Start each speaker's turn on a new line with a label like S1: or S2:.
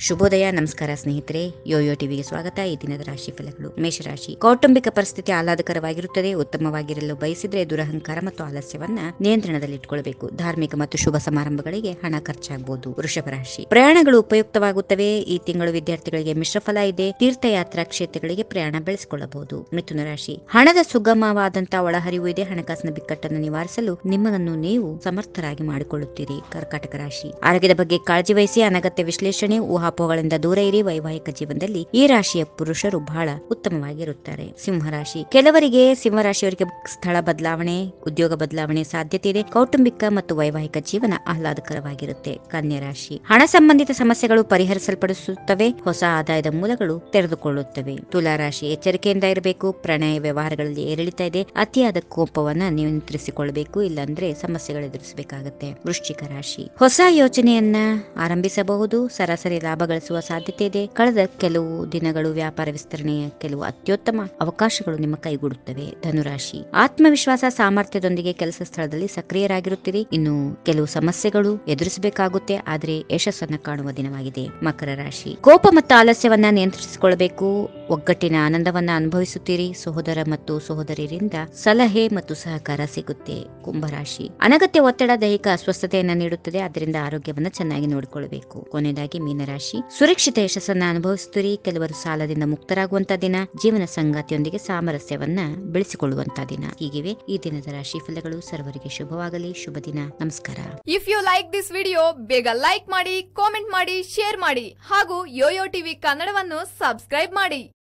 S1: ಶುಭೋದಯ ನಮಸ್ಕಾರ ಸ್ನೇಹಿತರೆ ಯೋಯೋ ಟಿವಿಗೆ ಸ್ವಾಗತ ಈ ದಿನದ ರಾಶಿ ಫಲಗಳು ಮೇಷರಾಶಿ ಕೌಟುಂಬಿಕ ಪರಿಸ್ಥಿತಿ ಆಹ್ಲಾದಕರವಾಗಿರುತ್ತದೆ ಉತ್ತಮವಾಗಿರಲು ಬಯಸಿದ್ರೆ ದುರಹಂಕಾರ ಮತ್ತು ಆಲಸ್ಯವನ್ನ ನಿಯಂತ್ರಣದಲ್ಲಿಟ್ಟುಕೊಳ್ಳಬೇಕು ಧಾರ್ಮಿಕ ಮತ್ತು ಶುಭ ಸಮಾರಂಭಗಳಿಗೆ ಹಣ ಖರ್ಚಾಗಬಹುದು ವೃಷಭ ರಾಶಿ ಪ್ರಯಾಣಗಳು ಉಪಯುಕ್ತವಾಗುತ್ತವೆ ಈ ತಿಂಗಳು ವಿದ್ಯಾರ್ಥಿಗಳಿಗೆ ಮಿಶ್ರ ಫಲ ಇದೆ ತೀರ್ಥಯಾತ್ರಾ ಕ್ಷೇತ್ರಗಳಿಗೆ ಪ್ರಯಾಣ ಬೆಳೆಸಿಕೊಳ್ಳಬಹುದು ಮಿಥುನ ರಾಶಿ ಹಣದ ಸುಗಮವಾದಂತಹ ಒಳಹರಿವು ಇದೆ ಹಣಕಾಸಿನ ಬಿಕ್ಕಟ್ಟನ್ನು ನಿವಾರಿಸಲು ನಿಮ್ಮನ್ನು ನೀವು ಸಮರ್ಥರಾಗಿ ಮಾಡಿಕೊಳ್ಳುತ್ತೀರಿ ಕರ್ಕಾಟಕ ರಾಶಿ ಆರೋಗ್ಯದ ಬಗ್ಗೆ ಕಾಳಜಿ ವಹಿಸಿ ಅನಗತ್ಯ ವಿಶ್ಲೇಷಣೆ ಊಹಾಪೋಹಗಳಿಂದ ದೂರ ಇರಿ ವೈವಾಹಿಕ ಜೀವನದಲ್ಲಿ ಈ ರಾಶಿಯ ಪುರುಷರು ಬಹಳ ಉತ್ತಮವಾಗಿರುತ್ತಾರೆ ಸಿಂಹರಾಶಿ ಕೆಲವರಿಗೆ ಸಿಂಹರಾಶಿಯವರಿಗೆ ಸ್ಥಳ ಬದಲಾವಣೆ ಉದ್ಯೋಗ ಬದಲಾವಣೆ ಸಾಧ್ಯತೆ ಇದೆ ಕೌಟುಂಬಿಕ ಮತ್ತು ವೈವಾಹಿಕ ಜೀವನ ಆಹ್ಲಾದಕರವಾಗಿರುತ್ತೆ ಕನ್ಯಾ ರಾಶಿ ಹಣ ಸಂಬಂಧಿತ ಸಮಸ್ಯೆಗಳು ಪರಿಹರಿಸಲ್ಪಡಿಸುತ್ತವೆ ಹೊಸ ಆದಾಯದ ಮೂಲಗಳು ತೆರೆದುಕೊಳ್ಳುತ್ತವೆ ತುಲಾ ರಾಶಿ ಎಚ್ಚರಿಕೆಯಿಂದ ಇರಬೇಕು ಪ್ರಣಯ ವ್ಯವಹಾರಗಳಲ್ಲಿ ಏರಿಳಿತ ಇದೆ ಅತಿಯಾದ ಕೋಪವನ್ನ ನಿಯಂತ್ರಿಸಿಕೊಳ್ಳಬೇಕು ಇಲ್ಲಾಂದ್ರೆ ಸಮಸ್ಯೆಗಳು ಎದುರಿಸಬೇಕಾಗತ್ತೆ ವೃಶ್ಚಿಕ ರಾಶಿ ಹೊಸ ಯೋಚನೆಯನ್ನ ಆರಂಭಿಸಬಹುದು ಸರಾಸರಿ ಲಾಭ ಗಳಿಸುವ ಸಾಧ್ಯತೆ ಇದೆ ಕಳೆದ ಕೆಲವು ದಿನಗಳು ವ್ಯಾಪಾರ ವಿಸ್ತರಣೆಯ ಕೆಲವು ಅತ್ಯುತ್ತಮ ಅವಕಾಶಗಳು ನಿಮ್ಮ ಕೈಗೂಡುತ್ತವೆ ಧನುರಾಶಿ ಆತ್ಮವಿಶ್ವಾಸ ಸಾಮರ್ಥ್ಯದೊಂದಿಗೆ ಕೆಲಸ ಸ್ಥಳದಲ್ಲಿ ಸಕ್ರಿಯರಾಗಿರುತ್ತೀರಿ ಇನ್ನು ಕೆಲವು ಸಮಸ್ಯೆಗಳು ಎದುರಿಸಬೇಕಾಗುತ್ತೆ ಆದ್ರೆ ಯಶಸ್ಸನ್ನ ಕಾಣುವ ದಿನವಾಗಿದೆ ಮಕರ ರಾಶಿ ಕೋಪ ಮತ್ತು ಆಲಸ್ಯವನ್ನ ನಿಯಂತ್ರಿಸಿಕೊಳ್ಳಬೇಕು ಒಗ್ಗಟ್ಟಿನ ಆನಂದವನ್ನ ಅನುಭವಿಸುತ್ತೀರಿ ಸಹೋದರ ಮತ್ತು ಸಹೋದರಿಯರಿಂದ ಸಲಹೆ ಮತ್ತು ಸಹಕಾರ ಸಿಗುತ್ತೆ ಕುಂಭರಾಶಿ ಅನಗತ್ಯ ಒತ್ತಡ ದೈಹಿಕ ಅಸ್ವಸ್ಥತೆಯನ್ನ ನೀಡುತ್ತದೆ ಅದರಿಂದ ಆರೋಗ್ಯವನ್ನ ಚೆನ್ನಾಗಿ ನೋಡಿಕೊಳ್ಳಬೇಕು ಕೊನೆಯದಾಗಿ ಮೀನರಾಶಿ ಸುರಕ್ಷಿತ ಯಶಸ್ಸನ್ನ ಅನುಭವಿಸುತ್ತೀರಿ ಕೆಲವರು ಸಾಲದಿಂದ ಮುಕ್ತರಾಗುವಂತ ದಿನ ಜೀವನ ಸಂಗಾತಿಯೊಂದಿಗೆ ಸಾಮರಸ್ಯವನ್ನ ಬೆಳೆಸಿಕೊಳ್ಳುವಂತ ದಿನ ಹೀಗಿವೆ ಈ ದಿನದ ರಾಶಿ ಫಲಗಳು ಸರ್ವರಿಗೆ ಶುಭವಾಗಲಿ ಶುಭ ದಿನ ನಮಸ್ಕಾರ
S2: if you like this video ಬೇಗ ಲೈಕ್ ಮಾಡಿ ಕಾಮೆಂಟ್ ಮಾಡಿ ಶೇರ್ ಮಾಡಿ ಹಾಗೂ ಯೋಯೋ ಟಿವಿ ಕನ್ನಡವನ್ನು ಸಬ್ಸ್ಕ್ರೈಬ್ ಮಾಡಿ